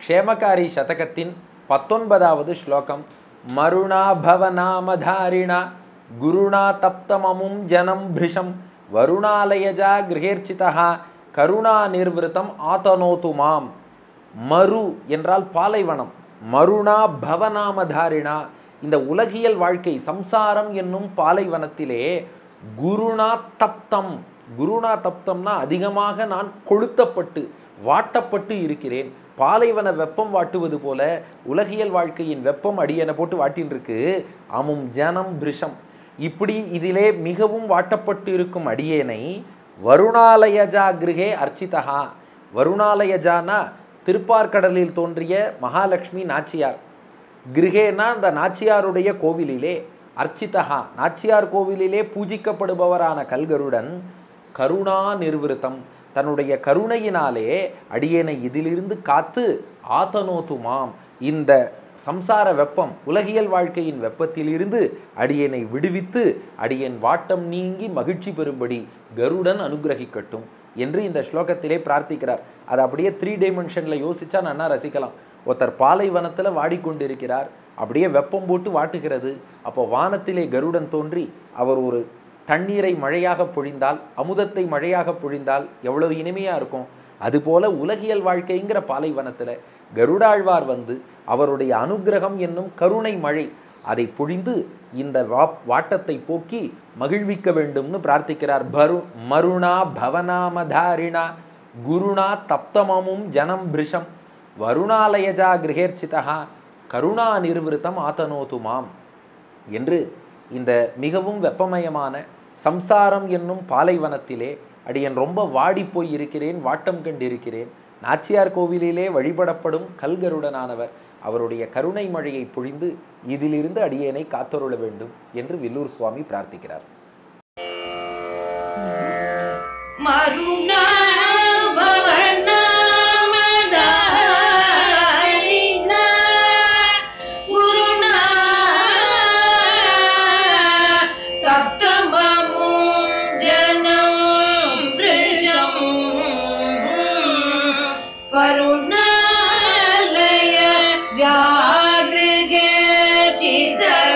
க்ஷேமகாரி சதகத்தின் பத்தொன்பதாவது ஸ்லோகம் மருணாபவநாமதாரிணா குருணா தப்தமமும் ஜனம் பிரிஷம் வருணாலயஜா கிரகேர்ச்சிதா கருணா நிர்விருத்தம் ஆதனோது மாம் மரு என்றால் பாலைவனம் மருணா பவநாமதாரிணா இந்த உலகியல் வாழ்க்கை சம்சாரம் என்னும் பாலைவனத்திலே குருணா தப்தம் குருணா தப்தம்னா அதிகமாக நான் கொளுத்தப்பட்டு வாட்டப்பட்டு இருக்கிறேன் பாலைவன வெப்பம் வாட்டுவது போல உலகியல் வாழ்க்கையின் வெப்பம் அடியனை போட்டு வாட்டின்னு இருக்கு அமும் ஜனம் பிரிஷம் இப்படி இதிலே மிகவும் வாட்டப்பட்டு இருக்கும் அடியேனை வருணாலயஜா கிருகே அர்ச்சிதா வருணாலயஜானா திருப்பார்கடலில் தோன்றிய மகாலட்சுமி நாச்சியார் கிருகேனா அந்த நாச்சியாருடைய கோவிலிலே அர்ச்சிதா நாச்சியார் கோவிலிலே பூஜிக்கப்படுபவரான கல்கருடன் கருணா நிர்விருத்தம் தன்னுடைய கருணையினாலே அடியேனை இதிலிருந்து காத்து ஆத்தனோத்துமாம் இந்த சம்சார வெப்பம் உலகியல் வாழ்க்கையின் வெப்பத்திலிருந்து அடியேனை விடுவித்து அடியேன் வாட்டம் நீங்கி மகிழ்ச்சி பெறும்படி கருடன் அனுகிரகிக்கட்டும் என்று இந்த ஸ்லோகத்திலே பிரார்த்திக்கிறார் அதை அப்படியே த்ரீ டைமென்ஷனில் யோசிச்சா நன்னா ரசிக்கலாம் ஒருத்தர் பாலைவனத்தில் வாடிக்கொண்டிருக்கிறார் அப்படியே வெப்பம் போட்டு வாட்டுகிறது அப்போ வானத்திலே கருடன் தோன்றி அவர் ஒரு தண்ணீரை மழையாக பொழிந்தால் அமுதத்தை மழையாக பொழிந்தால் எவ்வளவு இனிமையாக இருக்கும் அதுபோல உலகியல் வாழ்க்கைங்கிற பாலைவனத்தில் கருடாழ்வார் வந்து அவருடைய அனுக்கிரகம் என்னும் கருணை மழை அதை பொழிந்து இந்த வா வாட்டத்தை போக்கி மகிழ்விக்க வேண்டும்னு பிரார்த்திக்கிறார் பரு மருணா பவநாமதாரிணா குருணா தப்தமமும் ஜனம் பிரிஷம் வருணாலயஜா கிரகேர்ச்சிதா கருணா நிர்விருத்தம் ஆத்தனோது மாம் என்று இந்த மிகவும் வெப்பமயமான சம்சாரம் என்னும் பாலைவனத்திலே அடியன் ரொம்ப வாடி போய் இருக்கிறேன் வாட்டம் கண்டிருக்கிறேன் நாச்சியார் கோவிலிலே வழிபடப்படும் கல்கருடனானவர் அவருடைய கருணை மழையை பொழிந்து இதிலிருந்து அடியேனை காத்தருள வேண்டும் என்று வில்லூர் சுவாமி பிரார்த்திக்கிறார் மருணா பவநாமதாரிணா குருணா தப்தமமும் ஜனம் பிரிஷம் வருணாலய ஜாகிருகே சிதா